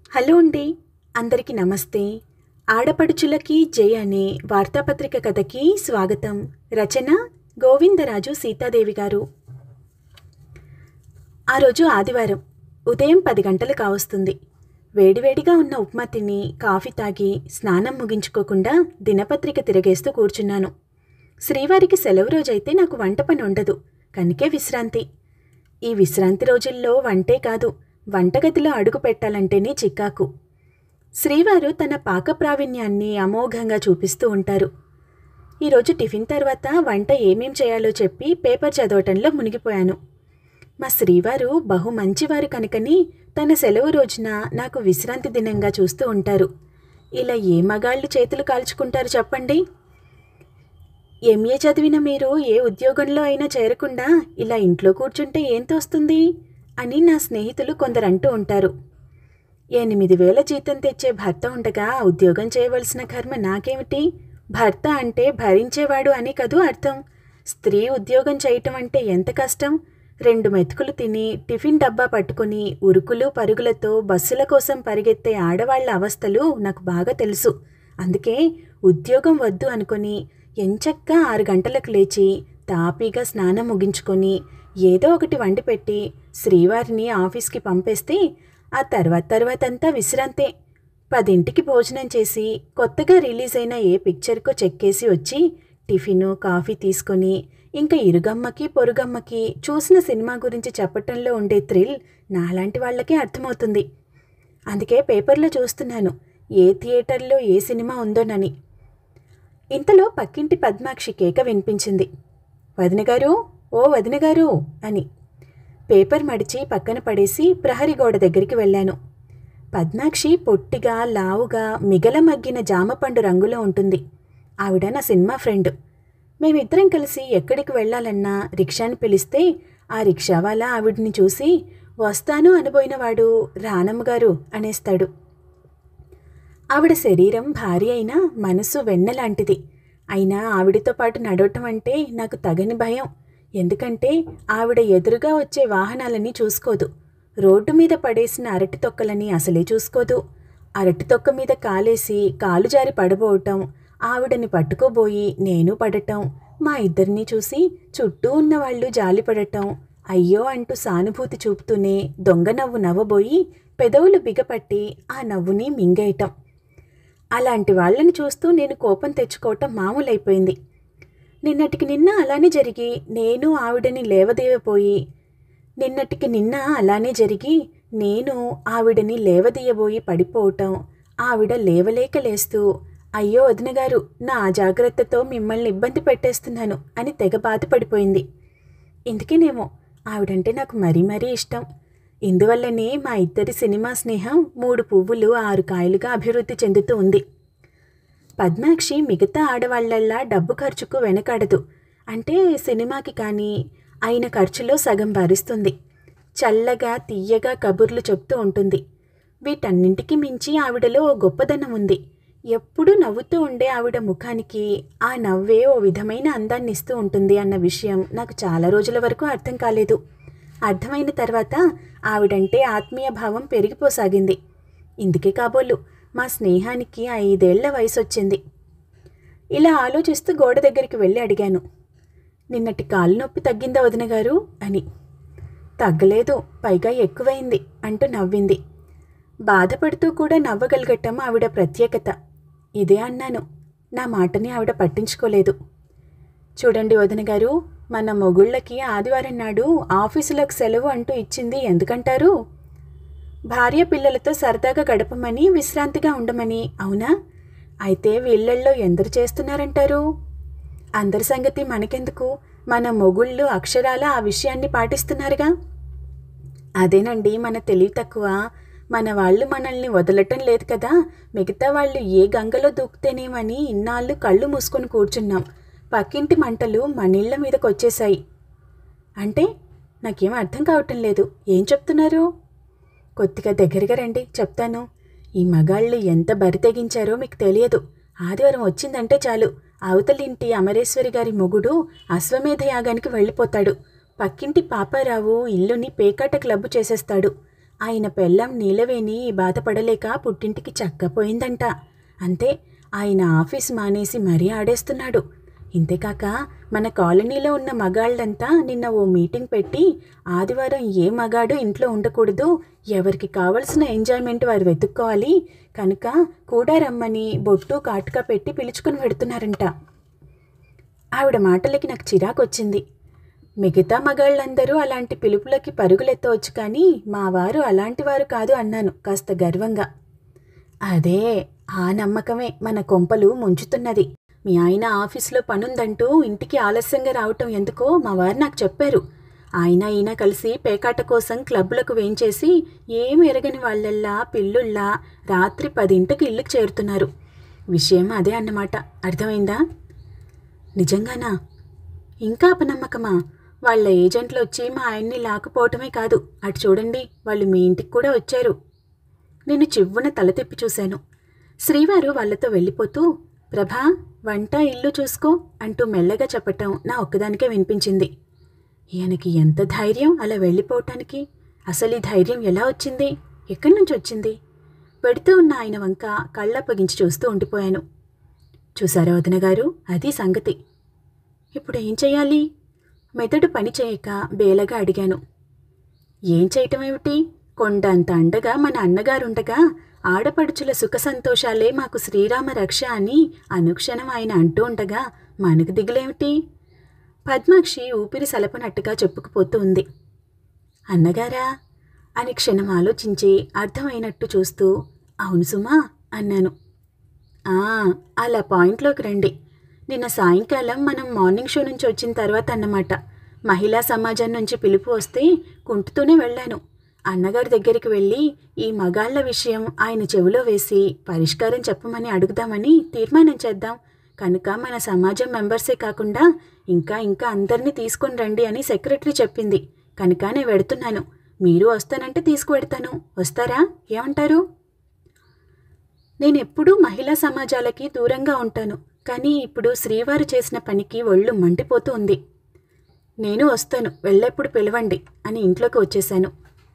hello అండి అందరికీ నమస్తే ఆడపడుచులకి జై అనే వార్తాపత్రిక కథకి స్వాగతం రచన గోవిందరాజు సీతాదేవి గారు ఆ రోజు ఆదివారం ఉదయం పది గంటలు కావస్తుంది వేడివేడిగా ఉన్న ఉప్మా తిని కాఫీ తాగి స్నానం ముగించుకోకుండా దినపత్రిక తిరగేస్తూ కూర్చున్నాను శ్రీవారికి సెలవు రోజైతే నాకు వంట పని ఉండదు కనుకే విశ్రాంతి ఈ విశ్రాంతి రోజుల్లో వంటే కాదు వంటగదిలో అడుగు పెట్టాలంటేనే చిక్కాకు శ్రీవారు తన పాక ప్రావీణ్యాన్ని అమోఘంగా చూపిస్తూ ఉంటారు ఈరోజు టిఫిన్ తర్వాత వంట ఏమేం చేయాలో చెప్పి పేపర్ చదవటంలో మునిగిపోయాను మా శ్రీవారు బహు మంచివారు కనుకని తన సెలవు రోజున నాకు విశ్రాంతి దినంగా చూస్తూ ఉంటారు ఇలా ఏ మగాళ్ళు చేతులు కాల్చుకుంటారు చెప్పండి ఎంఏ చదివిన మీరు ఏ ఉద్యోగంలో అయినా చేరకుండా ఇలా ఇంట్లో కూర్చుంటే ఏం తోస్తుంది అని నా స్నేహితులు కొందరు అంటూ ఉంటారు ఎనిమిది వేల జీతం తెచ్చే భర్త ఉండగా ఉద్యోగం చేయవలసిన కర్మ నాకేమిటి భర్త అంటే భరించేవాడు అని కదూ అర్థం స్త్రీ ఉద్యోగం చేయటం అంటే ఎంత కష్టం రెండు మెతుకులు తిని టిఫిన్ డబ్బా పట్టుకుని ఉరుకులు పరుగులతో బస్సుల కోసం పరిగెత్తే ఆడవాళ్ల అవస్థలు నాకు బాగా తెలుసు అందుకే ఉద్యోగం వద్దు అనుకొని ఎంచక్కా ఆరు గంటలకు లేచి తాపీగా స్నానం ముగించుకొని ఏదో ఒకటి వండి పెట్టి శ్రీవారిని ఆఫీస్కి పంపేస్తే ఆ తర్వాత తర్వాతంతా విశ్రాంతే పదింటికి భోజనం చేసి కొత్తగా రిలీజ్ అయిన ఏ పిక్చర్కో చెక్కేసి వచ్చి టిఫిను కాఫీ తీసుకొని ఇంకా ఇరుగమ్మకి పొరుగమ్మకి చూసిన సినిమా గురించి చెప్పటంలో ఉండే థ్రిల్ నాలాంటి వాళ్ళకే అర్థమవుతుంది అందుకే పేపర్లో చూస్తున్నాను ఏ థియేటర్లో ఏ సినిమా ఉందోనని ఇంతలో పక్కింటి పద్మాక్షి కేక వినిపించింది వదిన గారు ఓ వదిన గారు అని పేపర్ మడిచి పక్కన పడేసి ప్రహరీ గోడ దగ్గరికి వెళ్ళాను పద్మాక్షి పొట్టిగా లావుగా మిగలమగ్గిన జామపండు రంగులో ఉంటుంది ఆవిడ నా సినిమా ఫ్రెండ్ మేమిద్దరం కలిసి ఎక్కడికి వెళ్ళాలన్నా రిక్షాని పిలిస్తే ఆ రిక్షా వాళ్ళ ఆవిడ్ని చూసి వస్తాను అనబోయినవాడు రానమ్మ గారు అనేస్తాడు ఆవిడ శరీరం భారీ అయినా మనసు వెన్నలాంటిది అయినా ఆవిడతో పాటు నడవటం అంటే నాకు తగని భయం ఎందుకంటే ఆవిడ ఎదురుగా వచ్చే వాహనాలని చూసుకోదు రోడ్డు మీద పడేసిన అరటి తొక్కలని అసలే చూసుకోదు అరటి తొక్క మీద కాలేసి కాలు జారి పడబోవటం ఆవిడని పట్టుకోబోయి నేను పడటం మా ఇద్దరిని చూసి చుట్టూ ఉన్న వాళ్ళు జాలి పడటం అయ్యో అంటూ సానుభూతి చూపుతూనే దొంగ నవ్వు నవ్వబోయి పెదవులు బిగపట్టి ఆ నవ్వుని మింగేయటం అలాంటి వాళ్ళని చూస్తూ నేను కోపం తెచ్చుకోవటం మామూలైపోయింది నిన్నటికి నిన్న అలానే జరిగి నేను ఆవిడని లేవదీయబోయి నిన్నటికి నిన్న అలానే జరిగి నేను ఆవిడని లేవదీయబోయి పడిపోవటం ఆవిడ లేవలేక లేస్తూ అయ్యో వదిన గారు నా అజాగ్రత్తతో మిమ్మల్ని ఇబ్బంది పెట్టేస్తున్నాను అని తెగ బాధపడిపోయింది ఇందుకేనేమో ఆవిడంటే నాకు మరీ మరీ ఇష్టం ఇందువల్లనే మా ఇద్దరి సినిమా స్నేహం మూడు పువ్వులు ఆరు కాయలుగా అభివృద్ధి చెందుతూ ఉంది పద్మాక్షి మిగతా ఆడవాళ్లల్లా డబ్బు ఖర్చుకు వెనకాడదు అంటే సినిమాకి కానీ అయిన ఖర్చులో సగం భరిస్తుంది చల్లగా తీయగా కబుర్లు చెప్తూ ఉంటుంది వీటన్నింటికి మించి ఆవిడలో ఓ గొప్పదనం ఉంది ఎప్పుడూ నవ్వుతూ ఉండే ఆవిడ ముఖానికి ఆ నవ్వే ఓ విధమైన అందాన్ని ఇస్తూ ఉంటుంది అన్న విషయం నాకు చాలా రోజుల వరకు అర్థం కాలేదు అర్థమైన తర్వాత ఆవిడంటే ఆత్మీయ భావం పెరిగిపోసాగింది ఇందుకే కాబోలు మా స్నేహానికి ఐదేళ్ల వయసు వచ్చింది ఇలా ఆలోచిస్తూ గోడ దగ్గరికి వెళ్ళి అడిగాను నిన్నటి కాలు నొప్పి తగ్గిందా వదిన గారు అని తగ్గలేదు పైగా ఎక్కువైంది అంటూ నవ్వింది బాధపడుతూ కూడా నవ్వగలగటం ఆవిడ ప్రత్యేకత ఇదే అన్నాను నా మాటని ఆవిడ పట్టించుకోలేదు చూడండి వదిన గారు మన మొగుళ్ళకి ఆదివారం నాడు ఆఫీసులకు సెలవు అంటూ ఇచ్చింది ఎందుకంటారు భార్య పిల్లలతో సరదాగా గడపమని విశ్రాంతిగా ఉండమని అవునా అయితే వీళ్ళల్లో ఎందరు చేస్తున్నారంటారు అందరి సంగతి మనకెందుకు మన మొగుళ్ళు అక్షరాల ఆ విషయాన్ని పాటిస్తున్నారుగా అదేనండి మన తెలివి తక్కువ మన వాళ్ళు మనల్ని వదలటం లేదు కదా మిగతా వాళ్ళు ఏ గంగలో దూకుతేనేమని ఇన్నాళ్ళు కళ్ళు మూసుకొని కూర్చున్నాం పక్కింటి మంటలు మనిళ్ళ మీదకి వచ్చేశాయి అంటే నాకేం అర్థం కావటం లేదు ఏం చెప్తున్నారు కొద్దిగా దగ్గరగా రండి చెప్తాను ఈ మగాళ్ళు ఎంత బరి తెగించారో మీకు తెలియదు ఆదివారం వచ్చిందంటే చాలు అవతలింటి అమరేశ్వరి గారి మొగుడు అశ్వమేధ యాగానికి వెళ్ళిపోతాడు పక్కింటి పాపారావు ఇల్లుని పేకాట క్లబ్బు చేసేస్తాడు ఆయన పెళ్ళం నీలవేణి బాధపడలేక పుట్టింటికి చక్కపోయిందంట అంతే ఆయన ఆఫీస్ మానేసి మరీ ఆడేస్తున్నాడు ఇంతేకాక మన కాలనీలో ఉన్న మగాళ్ళంతా నిన్న ఓ మీటింగ్ పెట్టి ఆదివారం ఏ మగాడు ఇంట్లో ఉండకూడదు ఎవరికి కావలసిన ఎంజాయ్మెంట్ వారు వెతుక్కోవాలి కనుక కూడా రమ్మని బొట్టు కాటుక పెట్టి పిలుచుకొని పెడుతున్నారంట ఆవిడ మాటలకి నాకు చిరాకు వచ్చింది మిగతా మగాళ్ళందరూ అలాంటి పిలుపులకి పరుగులెత్తవచ్చు కానీ మా వారు అలాంటి వారు కాదు అన్నాను కాస్త గర్వంగా అదే ఆ నమ్మకమే మన కొంపలు ముంచుతున్నది మీ ఆయన ఆఫీస్లో పనుందంటూ ఇంటికి ఆలస్యంగా రావటం ఎందుకో మా వారు నాకు చెప్పారు ఆయన ఈయన కలిసి పేకాట కోసం క్లబ్లకు వేయించేసి ఏమి ఎరగని వాళ్ళల్లా పిల్లుల్లా రాత్రి పదింటికి ఇల్లుకి చేరుతున్నారు విషయం అదే అన్నమాట అర్థమైందా నిజంగానా ఇంకా అపనమ్మకమా వాళ్ళ ఏజెంట్లు వచ్చి మా ఆయన్ని లాక్కుపోవటమే కాదు అటు చూడండి వాళ్ళు మీ ఇంటికి కూడా వచ్చారు నేను చివ్వున తల తిప్పి చూశాను శ్రీవారు వాళ్ళతో వెళ్ళిపోతూ ప్రభా వంట ఇల్లు చూసుకో అంటూ మెల్లగా చెప్పటం నా ఒక్కదానికే వినిపించింది ఈయనకి ఎంత ధైర్యం అలా వెళ్ళిపోవటానికి అసలు ఈ ధైర్యం ఎలా వచ్చింది ఎక్కడి నుంచి వచ్చింది పెడుతూ ఉన్న ఆయన వంక కళ్ళప్పగించి చూస్తూ ఉండిపోయాను చూసారా వదిన గారు అది సంగతి ఇప్పుడు ఏం చెయ్యాలి మెదడు పని చేయక బేలగా అడిగాను ఏం చేయటం ఏమిటి కొండంత అండగా మన అన్నగారుండగా ఆడపడుచుల సుఖ సంతోషాలే మాకు శ్రీరామ రక్ష అని అనుక్షణం ఆయన అంటూ ఉండగా మనకు దిగులేమిటి పద్మాక్షి ఊపిరి సలపనట్టుగా చెప్పుకుపోతూ ఉంది అన్నగారా అని క్షణం ఆలోచించి అర్థమైనట్టు చూస్తూ అవును సుమా అన్నాను "ఆ, అలా పాయింట్లోకి రండి నిన్న సాయంకాలం మనం మార్నింగ్ షో నుంచి వచ్చిన తర్వాత అన్నమాట మహిళా సమాజం నుంచి పిలుపు వస్తే కుంటుతూనే వెళ్ళాను అన్నగారి దగ్గరికి వెళ్ళి ఈ మగాళ్ళ విషయం ఆయన చెవిలో వేసి పరిష్కారం చెప్పమని అడుగుదామని తీర్మానం చేద్దాం కనుక మన సమాజం మెంబర్సే కాకుండా ఇంకా ఇంకా అందరినీ తీసుకొని రండి అని సెక్రటరీ చెప్పింది కనుక నేను వెడుతున్నాను మీరు వస్తానంటే తీసుకువెడతాను వస్తారా ఏమంటారు నేను ఎప్పుడూ మహిళా సమాజాలకి దూరంగా ఉంటాను కానీ ఇప్పుడు శ్రీవారు చేసిన పనికి ఒళ్ళు మండిపోతూ ఉంది నేను వస్తాను వెళ్ళేప్పుడు పిలవండి అని ఇంట్లోకి వచ్చేశాను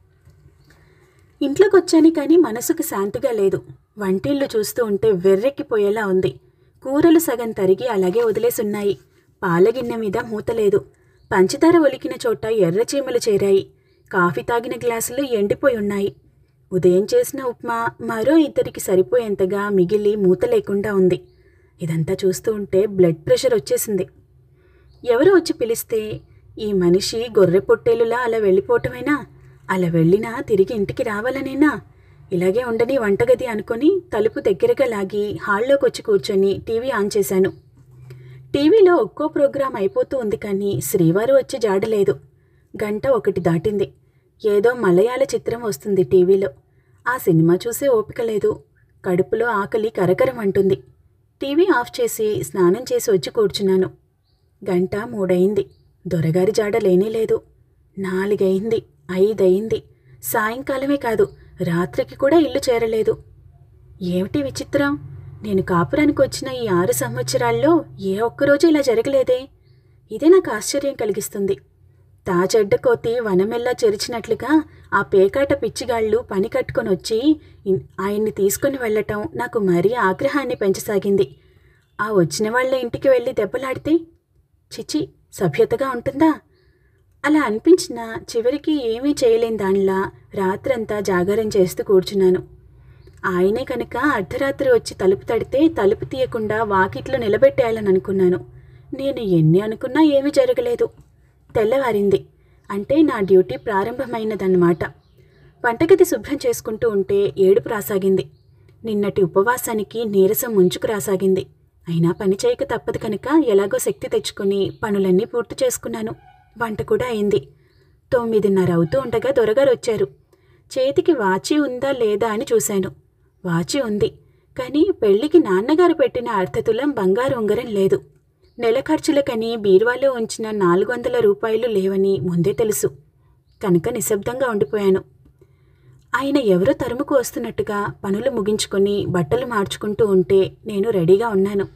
ఇంట్లోకి వచ్చాను కానీ మనసుకు శాంతిగా లేదు వంటిల్లు చూస్తూ ఉంటే వెర్రెక్కిపోయేలా ఉంది కూరలు సగం తరిగి అలాగే వదిలేసున్నాయి పాలగిన్నె మీద మూత లేదు పంచదార ఒలికిన చోట ఎర్ర చీమలు చేరాయి కాఫీ తాగిన గ్లాసులు ఎండిపోయి ఉన్నాయి ఉదయం చేసిన ఉప్మా మరో ఇద్దరికి సరిపోయేంతగా మిగిలి మూత లేకుండా ఉంది ఇదంతా చూస్తూ ఉంటే బ్లడ్ ప్రెషర్ వచ్చేసింది ఎవరో వచ్చి పిలిస్తే ఈ మనిషి గొర్రె పొట్టేలులా అలా వెళ్ళిపోవటమేనా అలా వెళ్ళినా తిరిగి ఇంటికి రావాలనేనా ఇలాగే ఉండని వంటగది అనుకొని తలుపు దగ్గరగా లాగి హాల్లోకి వచ్చి కూర్చొని టీవీ ఆన్ చేశాను టీవీలో ఒక్కో ప్రోగ్రాం అయిపోతూ ఉంది కానీ శ్రీవారు వచ్చి జాడలేదు గంట ఒకటి దాటింది ఏదో మలయాళ చిత్రం వస్తుంది టీవీలో ఆ సినిమా చూసే ఓపిక లేదు కడుపులో ఆకలి కరకరం అంటుంది టీవీ ఆఫ్ చేసి స్నానం చేసి వచ్చి కూర్చున్నాను గంట మూడయింది దొరగారి జాడ లేనే లేదు నాలుగయింది ఐదయింది సాయంకాలమే కాదు రాత్రికి కూడా ఇల్లు చేరలేదు ఏమిటి విచిత్రం నేను కాపురానికి వచ్చిన ఈ ఆరు సంవత్సరాల్లో ఏ ఒక్కరోజు ఇలా జరగలేదే ఇదే నాకు ఆశ్చర్యం కలిగిస్తుంది తా చెడ్డ కోతి వనమెల్లా చెరిచినట్లుగా ఆ పేకాట పిచ్చిగాళ్ళు పని కట్టుకొని వచ్చి ఇన్- ఆయన్ని తీసుకుని వెళ్ళటం నాకు మరీ ఆగ్రహాన్ని పెంచసాగింది ఆ వచ్చిన వాళ్ళ ఇంటికి వెళ్ళి దెబ్బలాడితే చిచి సభ్యతగా ఉంటుందా అలా అనిపించిన చివరికి ఏమీ చేయలేని దానిలా రాత్రంతా జాగారం చేస్తూ కూర్చున్నాను ఆయనే కనుక అర్ధరాత్రి వచ్చి తలుపు తడితే తలుపు తీయకుండా వాకిట్లో నిలబెట్టేయాలని అనుకున్నాను నేను ఎన్ని అనుకున్నా ఏమీ జరగలేదు తెల్లవారింది అంటే నా డ్యూటీ ప్రారంభమైనదన్నమాట వంటగది శుభ్రం చేసుకుంటూ ఉంటే ఏడుపు రాసాగింది నిన్నటి ఉపవాసానికి నీరసం ముంచుకు రాసాగింది అయినా పని చేయక తప్పదు కనుక ఎలాగో శక్తి తెచ్చుకొని పనులన్నీ పూర్తి చేసుకున్నాను వంట కూడా అయింది తొమ్మిదిన్నర అవుతూ ఉండగా దొరగారు వచ్చారు చేతికి వాచి ఉందా లేదా అని చూశాను వాచి ఉంది కానీ పెళ్లికి నాన్నగారు పెట్టిన అర్ధతులం బంగారు ఉంగరం లేదు నెల ఖర్చులకని బీరువాలో ఉంచిన నాలుగు వందల రూపాయలు లేవని ముందే తెలుసు కనుక నిశ్శబ్దంగా ఉండిపోయాను ఆయన ఎవరో తరుముకు వస్తున్నట్టుగా పనులు ముగించుకొని బట్టలు మార్చుకుంటూ ఉంటే నేను రెడీగా ఉన్నాను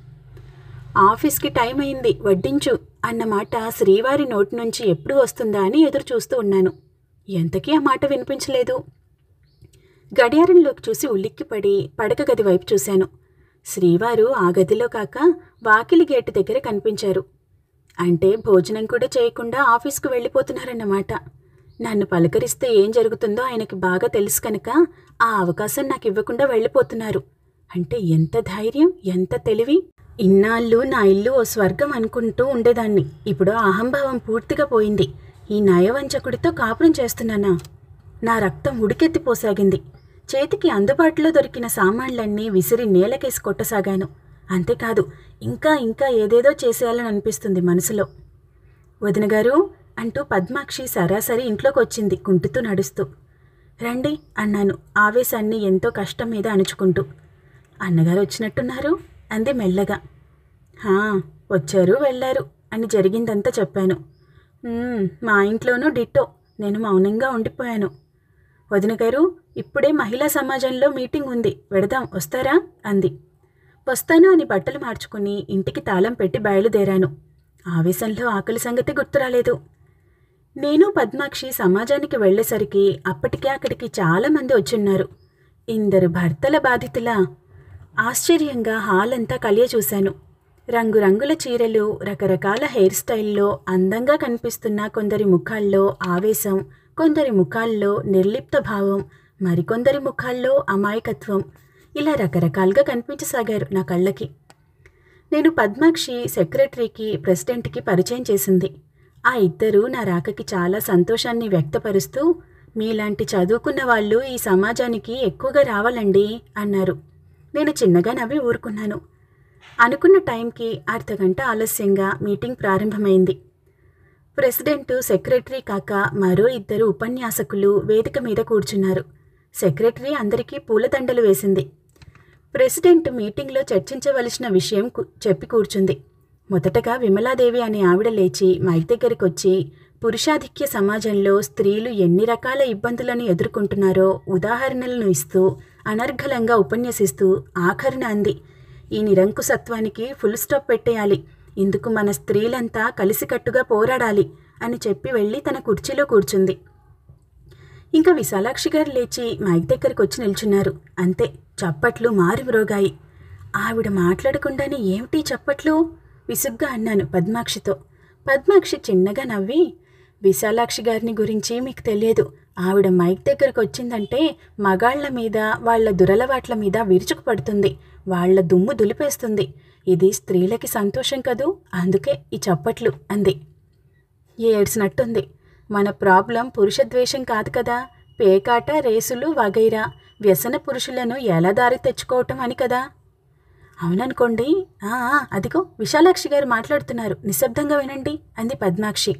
ఆఫీస్కి టైం అయింది వడ్డించు అన్న మాట శ్రీవారి నోటి నుంచి ఎప్పుడు వస్తుందా అని ఎదురు చూస్తూ ఉన్నాను ఎంతకీ ఆ మాట వినిపించలేదు గడియారంలోకి చూసి ఉలిక్కిపడి పడక గది వైపు చూశాను శ్రీవారు ఆ గదిలో కాక వాకిలి గేటు దగ్గర కనిపించారు అంటే భోజనం కూడా చేయకుండా ఆఫీస్కు వెళ్ళిపోతున్నారన్నమాట నన్ను పలకరిస్తే ఏం జరుగుతుందో ఆయనకి బాగా తెలుసు కనుక ఆ అవకాశం నాకు ఇవ్వకుండా వెళ్ళిపోతున్నారు అంటే ఎంత ధైర్యం ఎంత తెలివి ఇన్నాళ్ళు నా ఇల్లు ఓ స్వర్గం అనుకుంటూ ఉండేదాన్ని ఇప్పుడు ఆ అహంభావం పూర్తిగా పోయింది ఈ నయవంచకుడితో కాపురం చేస్తున్నానా నా రక్తం ఉడికెత్తిపోసాగింది చేతికి అందుబాటులో దొరికిన సామాన్లన్నీ విసిరి నేలకేసి కొట్టసాగాను అంతేకాదు ఇంకా ఇంకా ఏదేదో చేసేయాలని అనిపిస్తుంది మనసులో వదిన గారు అంటూ పద్మాక్షి సరాసరి ఇంట్లోకి వచ్చింది కుంటుతూ నడుస్తూ రండి అన్నాను ఆవేశాన్ని ఎంతో కష్టం మీద అణుచుకుంటూ అన్నగారు వచ్చినట్టున్నారు అంది మెల్లగా హా వచ్చారు వెళ్ళారు అని జరిగిందంతా చెప్పాను "మ్మ్, మా ఇంట్లోనూ డిట్టో నేను మౌనంగా ఉండిపోయాను వదిన గారు ఇప్పుడే మహిళా సమాజంలో మీటింగ్ ఉంది వెడదాం వస్తారా అంది వస్తాను అని బట్టలు మార్చుకుని ఇంటికి తాళం పెట్టి బయలుదేరాను ఆవేశంలో ఆకలి సంగతి గుర్తురాలేదు నేను పద్మాక్షి సమాజానికి వెళ్ళేసరికి అప్పటికే అక్కడికి చాలామంది వచ్చున్నారు ఇందరు భర్తల బాధితుల ఆశ్చర్యంగా హాల్ అంతా కలియ చూశాను రంగురంగుల చీరలు రకరకాల హెయిర్ స్టైల్లో అందంగా కనిపిస్తున్న కొందరి ముఖాల్లో ఆవేశం కొందరి ముఖాల్లో నిర్లిప్త భావం మరికొందరి ముఖాల్లో అమాయకత్వం ఇలా రకరకాలుగా కనిపించసాగారు నా కళ్ళకి నేను పద్మాక్షి సెక్రటరీకి ప్రెసిడెంట్కి పరిచయం చేసింది ఆ ఇద్దరు నా రాకకి చాలా సంతోషాన్ని వ్యక్తపరుస్తూ మీలాంటి చదువుకున్న వాళ్ళు ఈ సమాజానికి ఎక్కువగా రావాలండి అన్నారు నేను చిన్నగా నవ్వి ఊరుకున్నాను అనుకున్న టైంకి అర్ధగంట ఆలస్యంగా మీటింగ్ ప్రారంభమైంది ప్రెసిడెంట్ సెక్రటరీ కాక మరో ఇద్దరు ఉపన్యాసకులు వేదిక మీద కూర్చున్నారు సెక్రటరీ అందరికీ పూలదండలు వేసింది ప్రెసిడెంట్ మీటింగ్లో చర్చించవలసిన విషయం కు- చెప్పి కూర్చుంది మొదటగా విమలాదేవి అనే ఆవిడ లేచి మైక్ దగ్గరికి వచ్చి పురుషాధిక్య సమాజంలో స్త్రీలు ఎన్ని రకాల ఇబ్బందులను ఎదుర్కొంటున్నారో ఉదాహరణలను ఇస్తూ అనర్ఘలంగా ఉపన్యసిస్తూ ఆఖరణ అంది ఈ నిరంకుశత్వానికి ఫుల్ స్టాప్ పెట్టేయాలి ఇందుకు మన స్త్రీలంతా కలిసికట్టుగా పోరాడాలి అని చెప్పి వెళ్ళి తన కుర్చీలో కూర్చుంది ఇంకా విశాలాక్షి గారు లేచి మైక్ దగ్గరికి వచ్చి నిల్చున్నారు అంతే చప్పట్లు మారి మ్రోగాయి ఆవిడ మాట్లాడకుండానే ఏమిటి చప్పట్లు విసుగ్గా అన్నాను పద్మాక్షితో పద్మాక్షి చిన్నగా నవ్వి విశాలాక్షి గారిని గురించి మీకు తెలియదు ఆవిడ మైక్ దగ్గరకు వచ్చిందంటే మగాళ్ల మీద వాళ్ళ దురలవాట్ల మీద విరుచుకుపడుతుంది వాళ్ళ దుమ్ము దులిపేస్తుంది ఇది స్త్రీలకి సంతోషం కదూ అందుకే ఈ చప్పట్లు అంది ఏడ్చినట్టుంది మన ప్రాబ్లం పురుషద్వేషం కాదు కదా పేకాట రేసులు వగైరా వ్యసన పురుషులను ఎలా దారి తెచ్చుకోవటం అని కదా అవుననుకోండి ఆ, ఆ, అదిగో విశాలాక్షి గారు మాట్లాడుతున్నారు నిశ్శబ్దంగా వినండి అంది పద్మాక్షి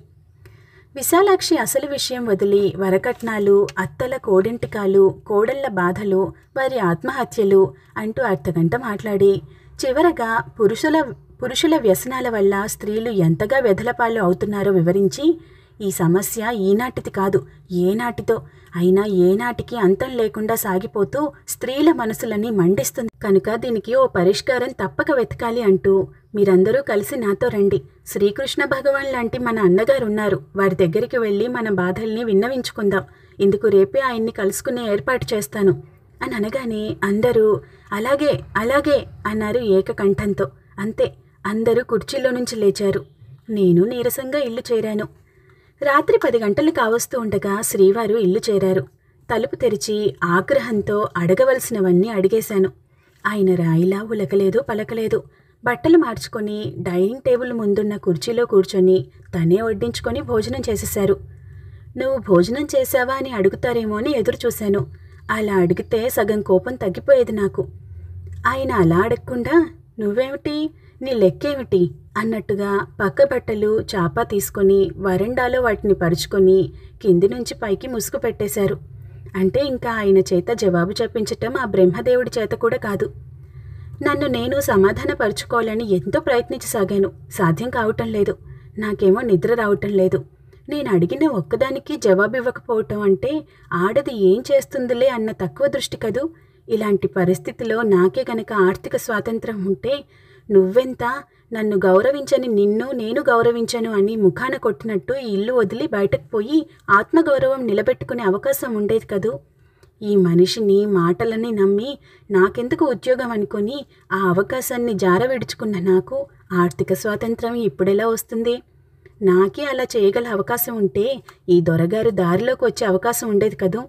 విశాలాక్షి అసలు విషయం వదిలి వరకట్నాలు అత్తల కోడింటికాలు కోడళ్ల బాధలు వారి ఆత్మహత్యలు అంటూ అర్ధగంట మాట్లాడి చివరగా పురుషుల పురుషుల వ్యసనాల వల్ల స్త్రీలు ఎంతగా వెధలపాలు అవుతున్నారో వివరించి ఈ సమస్య ఈనాటిది కాదు ఏనాటితో అయినా ఏనాటికి అంతం లేకుండా సాగిపోతూ స్త్రీల మనసులని మండిస్తుంది కనుక దీనికి ఓ పరిష్కారం తప్పక వెతకాలి అంటూ మీరందరూ కలిసి నాతో రండి శ్రీకృష్ణ భగవాన్ లాంటి మన అన్నగారు ఉన్నారు వారి దగ్గరికి వెళ్ళి మన బాధల్ని విన్నవించుకుందాం ఇందుకు రేపే ఆయన్ని కలుసుకునే ఏర్పాటు చేస్తాను అని అనగానే అందరూ అలాగే అలాగే అన్నారు ఏకకంఠంతో అంతే అందరూ కుర్చీలో నుంచి లేచారు నేను నీరసంగా ఇల్లు చేరాను రాత్రి పది గంటలు కావస్తూ ఉండగా శ్రీవారు ఇల్లు చేరారు తలుపు తెరిచి ఆగ్రహంతో అడగవలసినవన్నీ అడిగేశాను ఆయన రాయిలా ఉలకలేదు పలకలేదు బట్టలు మార్చుకొని డైనింగ్ టేబుల్ ముందున్న కుర్చీలో కూర్చొని తనే వడ్డించుకొని భోజనం చేసేశారు నువ్వు భోజనం చేశావా అని అడుగుతారేమో అని ఎదురు చూశాను అలా అడిగితే సగం కోపం తగ్గిపోయేది నాకు ఆయన అలా అడగకుండా నువ్వేమిటి నీ లెక్కేమిటి అన్నట్టుగా పక్క బట్టలు చాప తీసుకొని వరండాలో వాటిని పరుచుకొని కింది నుంచి పైకి ముసుగు పెట్టేశారు అంటే ఇంకా ఆయన చేత జవాబు చెప్పించటం ఆ బ్రహ్మదేవుడి చేత కూడా కాదు నన్ను నేను సమాధానపరుచుకోవాలని ఎంతో ప్రయత్నించసాగాను సాధ్యం కావటం లేదు నాకేమో నిద్ర రావటం లేదు నేను అడిగిన ఒక్కదానికి జవాబు ఇవ్వకపోవటం అంటే ఆడది ఏం చేస్తుందిలే అన్న తక్కువ దృష్టి కదూ ఇలాంటి పరిస్థితిలో నాకే గనక ఆర్థిక స్వాతంత్రం ఉంటే నువ్వెంత నన్ను గౌరవించని నిన్ను నేను గౌరవించను అని ముఖాన కొట్టినట్టు ఈ ఇల్లు వదిలి బయటకు పోయి ఆత్మగౌరవం నిలబెట్టుకునే అవకాశం ఉండేది కదూ ఈ మనిషిని మాటలని నమ్మి నాకెందుకు ఉద్యోగం అనుకొని ఆ అవకాశాన్ని జార విడుచుకున్న నాకు ఆర్థిక స్వాతంత్రం ఇప్పుడెలా వస్తుంది నాకే అలా చేయగల అవకాశం ఉంటే ఈ దొరగారు దారిలోకి వచ్చే అవకాశం ఉండేది కదూ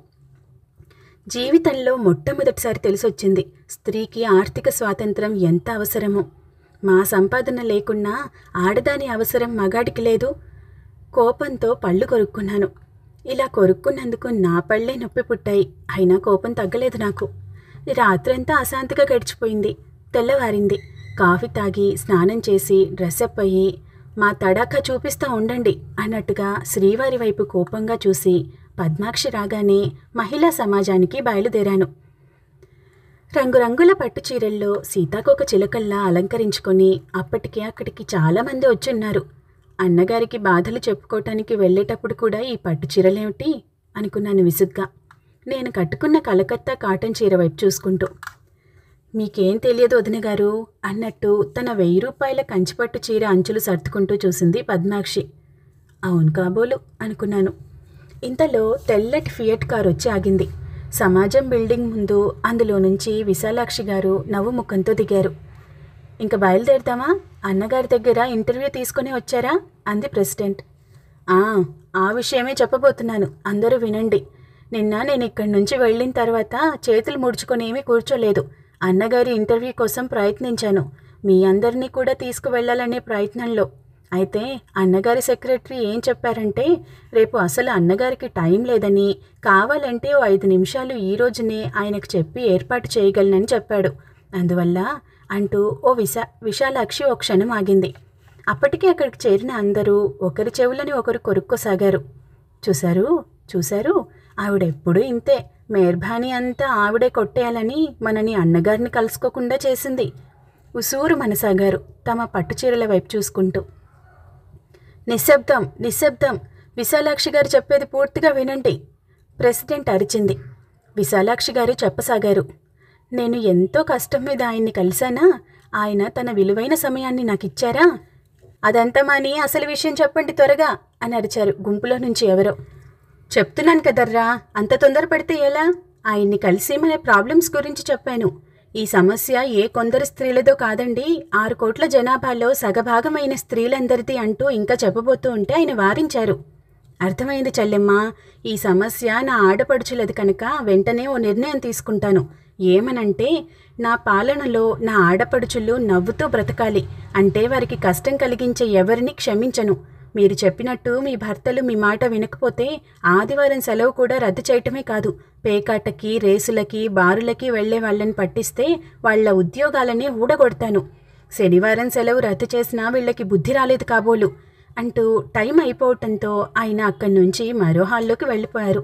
జీవితంలో మొట్టమొదటిసారి తెలిసొచ్చింది స్త్రీకి ఆర్థిక స్వాతంత్రం ఎంత అవసరమో మా సంపాదన లేకున్నా ఆడదాని అవసరం మగాడికి లేదు కోపంతో పళ్ళు కొరుక్కున్నాను ఇలా కొరుక్కున్నందుకు నా పళ్ళే నొప్పి పుట్టాయి అయినా కోపం తగ్గలేదు నాకు రాత్రంతా అశాంతిగా గడిచిపోయింది తెల్లవారింది కాఫీ తాగి స్నానం చేసి డ్రెస్ అప్ అయ్యి మా తడాకా చూపిస్తా ఉండండి అన్నట్టుగా శ్రీవారి వైపు కోపంగా చూసి పద్మాక్షి రాగానే మహిళా సమాజానికి బయలుదేరాను రంగురంగుల పట్టు చీరల్లో సీతాకోక చిలకల్లా అలంకరించుకొని అప్పటికే అక్కడికి చాలామంది వచ్చున్నారు అన్నగారికి బాధలు చెప్పుకోవటానికి వెళ్ళేటప్పుడు కూడా ఈ పట్టు చీరలేమిటి అనుకున్నాను విసుగ్గా నేను కట్టుకున్న కలకత్తా కాటన్ చీర వైపు చూసుకుంటూ మీకేం తెలియదు వదిన గారు అన్నట్టు తన వెయ్యి రూపాయల కంచిపట్టు చీర అంచులు సర్దుకుంటూ చూసింది పద్మాక్షి అవును కాబోలు అనుకున్నాను ఇంతలో తెల్లటి ఫియట్ కార్ వచ్చి ఆగింది సమాజం బిల్డింగ్ ముందు అందులో నుంచి విశాలాక్షి గారు నవ్వు ముఖంతో దిగారు ఇంక బయలుదేరుతామా అన్నగారి దగ్గర ఇంటర్వ్యూ తీసుకొని వచ్చారా అంది ప్రెసిడెంట్ ఆ ఆ విషయమే చెప్పబోతున్నాను అందరూ వినండి నిన్న నేను ఇక్కడి నుంచి వెళ్ళిన తర్వాత చేతులు ముడుచుకొని ఏమీ కూర్చోలేదు అన్నగారి ఇంటర్వ్యూ కోసం ప్రయత్నించాను మీ అందరినీ కూడా తీసుకువెళ్ళాలనే ప్రయత్నంలో అయితే అన్నగారి సెక్రటరీ ఏం చెప్పారంటే రేపు అసలు అన్నగారికి టైం లేదని కావాలంటే ఓ ఐదు నిమిషాలు ఈ రోజునే ఆయనకు చెప్పి ఏర్పాటు చేయగలనని చెప్పాడు అందువల్ల అంటూ ఓ విశా విశాలాక్షి ఓ క్షణం ఆగింది అప్పటికే అక్కడికి చేరిన అందరూ ఒకరి చెవులని ఒకరు కొరుక్కోసాగారు చూశారు చూశారు ఆవిడెప్పుడూ ఇంతే మేర్భాని అంతా ఆవిడే కొట్టేయాలని మనని అన్నగారిని కలుసుకోకుండా చేసింది ఉసూరు మనసాగారు తమ పట్టుచీరల వైపు చూసుకుంటూ నిశ్శబ్దం నిశ్శబ్దం విశాలాక్షి గారు చెప్పేది పూర్తిగా వినండి ప్రెసిడెంట్ అరిచింది విశాలాక్షి గారు చెప్పసాగారు నేను ఎంతో కష్టం మీద ఆయన్ని కలిశానా ఆయన తన విలువైన సమయాన్ని నాకు ఇచ్చారా అదంతా మాని అసలు విషయం చెప్పండి త్వరగా అని అరిచారు గుంపులో నుంచి ఎవరో చెప్తున్నాను కదర్రా అంత తొందరపడితే ఎలా ఆయన్ని కలిసి మన ప్రాబ్లమ్స్ గురించి చెప్పాను ఈ సమస్య ఏ కొందరు స్త్రీలదో కాదండి ఆరు కోట్ల జనాభాలో సగభాగమైన స్త్రీలందరిది అంటూ ఇంకా చెప్పబోతూ ఉంటే ఆయన వారించారు అర్థమైంది చెల్లెమ్మ ఈ సమస్య నా ఆడపడుచులది కనుక వెంటనే ఓ నిర్ణయం తీసుకుంటాను ఏమనంటే నా పాలనలో నా ఆడపడుచులు నవ్వుతూ బ్రతకాలి అంటే వారికి కష్టం కలిగించే ఎవరిని క్షమించను మీరు చెప్పినట్టు మీ భర్తలు మీ మాట వినకపోతే ఆదివారం సెలవు కూడా రద్దు చేయటమే కాదు పేకాటకి రేసులకి బారులకి వెళ్లే వాళ్ళని పట్టిస్తే వాళ్ళ ఉద్యోగాలని ఊడగొడతాను శనివారం సెలవు రద్దు చేసినా వీళ్ళకి బుద్ధి రాలేదు కాబోలు అంటూ టైం అయిపోవటంతో ఆయన అక్కడి నుంచి మరో హాల్లోకి వెళ్ళిపోయారు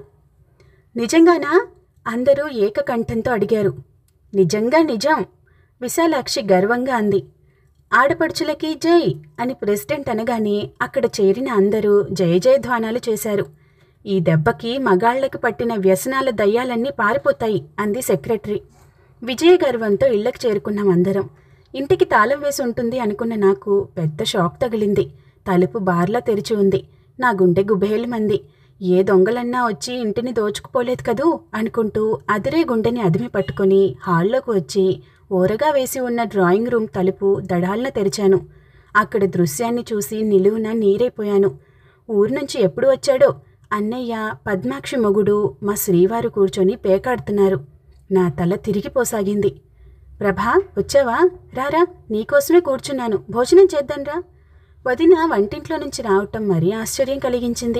నిజంగానా అందరూ ఏకకంఠంతో అడిగారు నిజంగా నిజం విశాలాక్షి గర్వంగా అంది ఆడపడుచులకి జై అని ప్రెసిడెంట్ అనగానే అక్కడ చేరిన అందరూ జయ జయధ్వానాలు చేశారు ఈ దెబ్బకి మగాళ్లకు పట్టిన వ్యసనాల దయ్యాలన్నీ పారిపోతాయి అంది సెక్రటరీ విజయ గర్వంతో ఇళ్లకు చేరుకున్నాం అందరం ఇంటికి తాళం వేసి ఉంటుంది అనుకున్న నాకు పెద్ద షాక్ తగిలింది తలుపు బార్లా తెరిచి ఉంది నా గుండె గుబేలమంది ఏ దొంగలన్నా వచ్చి ఇంటిని దోచుకుపోలేదు కదూ అనుకుంటూ అదిరే గుండెని అదిమి పట్టుకొని హాల్లోకి వచ్చి ఓరగా వేసి ఉన్న డ్రాయింగ్ రూమ్ తలుపు దడాలన తెరిచాను అక్కడ దృశ్యాన్ని చూసి నిలువున నీరైపోయాను ఊరు నుంచి ఎప్పుడు వచ్చాడో అన్నయ్య పద్మాక్షి మొగుడు మా శ్రీవారు కూర్చొని పేకాడుతున్నారు నా తల తిరిగిపోసాగింది ప్రభా వచ్చావా రారా నీకోసమే కూర్చున్నాను భోజనం చేద్దాంరా వదిన వంటింట్లో నుంచి రావటం మరీ ఆశ్చర్యం కలిగించింది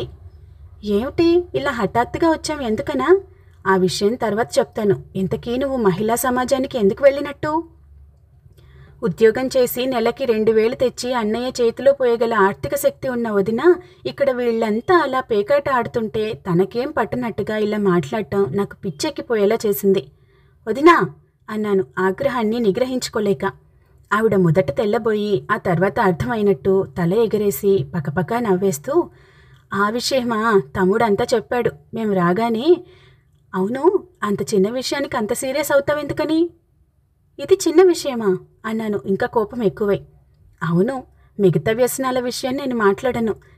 ఏమిటి ఇలా హఠాత్తుగా వచ్చాం ఎందుకనా ఆ విషయం తర్వాత చెప్తాను ఇంతకీ నువ్వు మహిళా సమాజానికి ఎందుకు వెళ్ళినట్టు ఉద్యోగం చేసి నెలకి రెండు వేలు తెచ్చి అన్నయ్య చేతిలో పోయగల ఆర్థిక శక్తి ఉన్న వదిన ఇక్కడ వీళ్ళంతా అలా పేకాట ఆడుతుంటే తనకేం పట్టనట్టుగా ఇలా మాట్లాడటం నాకు పిచ్చెక్కిపోయేలా చేసింది వదినా అన్నాను ఆగ్రహాన్ని నిగ్రహించుకోలేక ఆవిడ మొదట తెల్లబోయి ఆ తర్వాత అర్థమైనట్టు తల ఎగరేసి పకపక నవ్వేస్తూ ఆ విషయమా తమ్ముడంతా చెప్పాడు మేము రాగానే అవును అంత చిన్న విషయానికి అంత సీరియస్ అవుతావెందుకని ఇది చిన్న విషయమా అన్నాను ఇంకా కోపం ఎక్కువై అవును మిగతా వ్యసనాల విషయం నేను మాట్లాడను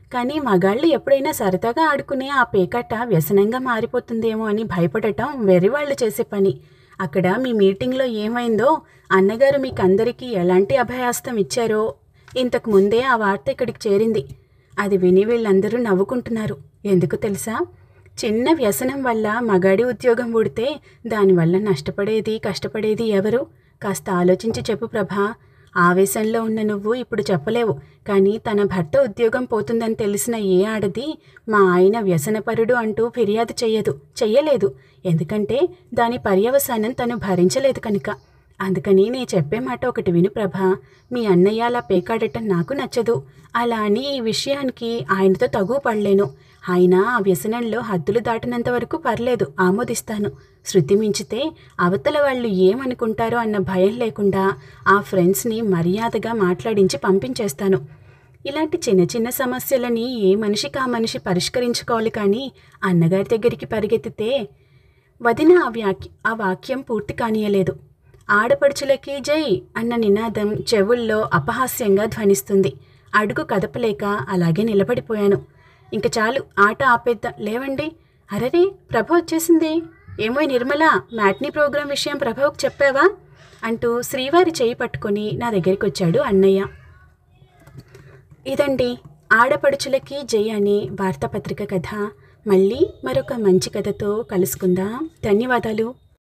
కానీ మగాళ్ళు ఎప్పుడైనా సరదాగా ఆడుకునే ఆ పేకట్ట వ్యసనంగా మారిపోతుందేమో అని భయపడటం వెర్రివాళ్ళు చేసే పని అక్కడ మీ మీటింగ్లో ఏమైందో అన్నగారు మీకు అందరికీ ఎలాంటి అభయాస్తం ఇచ్చారో ఇంతకు ముందే ఆ వార్త ఇక్కడికి చేరింది అది విని వీళ్ళందరూ నవ్వుకుంటున్నారు ఎందుకు తెలుసా చిన్న వ్యసనం వల్ల మగాడి ఉద్యోగం ఊడితే దానివల్ల నష్టపడేది కష్టపడేది ఎవరు కాస్త ఆలోచించి చెప్పు ప్రభా ఆవేశంలో ఉన్న నువ్వు ఇప్పుడు చెప్పలేవు కానీ తన భర్త ఉద్యోగం పోతుందని తెలిసిన ఏ ఆడది మా ఆయన వ్యసనపరుడు అంటూ ఫిర్యాదు చెయ్యదు చెయ్యలేదు ఎందుకంటే దాని పర్యవసానం తను భరించలేదు కనుక అందుకని నే చెప్పే మాట ఒకటి విను ప్రభా మీ అన్నయ్య అలా పేకాడటం నాకు నచ్చదు అలా అని ఈ విషయానికి ఆయనతో తగు పడలేను ఆయన ఆ వ్యసనంలో హద్దులు దాటినంత వరకు పర్లేదు ఆమోదిస్తాను శృతి మించితే అవతల వాళ్ళు ఏమనుకుంటారో అన్న భయం లేకుండా ఆ ఫ్రెండ్స్ని మర్యాదగా మాట్లాడించి పంపించేస్తాను ఇలాంటి చిన్న చిన్న సమస్యలని ఏ మనిషికి ఆ మనిషి పరిష్కరించుకోవాలి కానీ అన్నగారి దగ్గరికి పరిగెత్తితే వదిన ఆ వ్యాక్య ఆ వాక్యం పూర్తి కానీయలేదు ఆడపడుచులకి జై అన్న నినాదం చెవుల్లో అపహాస్యంగా ధ్వనిస్తుంది అడుగు కదపలేక అలాగే నిలబడిపోయాను ఇంక చాలు ఆట ఆపేద్దాం లేవండి అరరే ప్రభ వచ్చేసింది ఏమో నిర్మల మ్యాట్నీ ప్రోగ్రాం విషయం ప్రభకు చెప్పావా అంటూ శ్రీవారి చేయి పట్టుకొని నా దగ్గరికి వచ్చాడు అన్నయ్య ఇదండి ఆడపడుచులకి జై అనే వార్తాపత్రిక కథ మళ్ళీ మరొక మంచి కథతో కలుసుకుందాం ధన్యవాదాలు